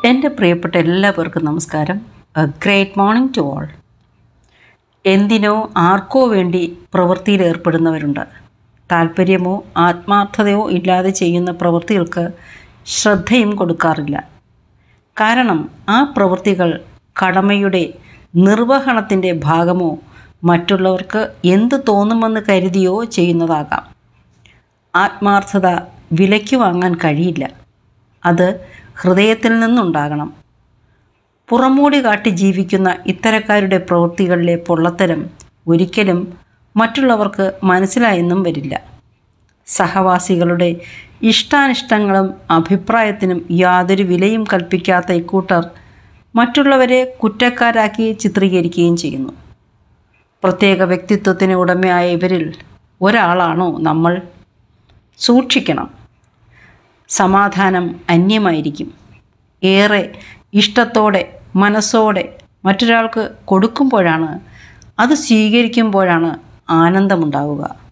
എൻ്റെ പ്രിയപ്പെട്ട എല്ലാവർക്കും നമസ്കാരം ഗ്രേറ്റ് മോർണിംഗ് ടു ഓൾ എന്തിനോ ആർക്കോ വേണ്ടി പ്രവൃത്തിയിൽ ഏർപ്പെടുന്നവരുണ്ട് താല്പര്യമോ ആത്മാർത്ഥതയോ ഇല്ലാതെ ചെയ്യുന്ന പ്രവൃത്തികൾക്ക് ശ്രദ്ധയും കൊടുക്കാറില്ല കാരണം ആ പ്രവൃത്തികൾ കടമയുടെ നിർവഹണത്തിൻ്റെ ഭാഗമോ മറ്റുള്ളവർക്ക് എന്ത് തോന്നുമെന്ന് കരുതിയോ ചെയ്യുന്നതാകാം ആത്മാർത്ഥത വിലയ്ക്ക് വാങ്ങാൻ കഴിയില്ല അത് ഹൃദയത്തിൽ നിന്നുണ്ടാകണം പുറമൂടി കാട്ടി ജീവിക്കുന്ന ഇത്തരക്കാരുടെ പ്രവൃത്തികളിലെ പൊള്ളത്തരം ഒരിക്കലും മറ്റുള്ളവർക്ക് മനസ്സിലായെന്നും വരില്ല സഹവാസികളുടെ ഇഷ്ടാനിഷ്ടങ്ങളും അഭിപ്രായത്തിനും യാതൊരു വിലയും കൽപ്പിക്കാത്ത ഇക്കൂട്ടർ മറ്റുള്ളവരെ കുറ്റക്കാരാക്കി ചിത്രീകരിക്കുകയും ചെയ്യുന്നു പ്രത്യേക വ്യക്തിത്വത്തിന് ഉടമയായ ഇവരിൽ ഒരാളാണോ നമ്മൾ സൂക്ഷിക്കണം സമാധാനം അന്യമായിരിക്കും ഏറെ ഇഷ്ടത്തോടെ മനസ്സോടെ മറ്റൊരാൾക്ക് കൊടുക്കുമ്പോഴാണ് അത് സ്വീകരിക്കുമ്പോഴാണ് ആനന്ദമുണ്ടാവുക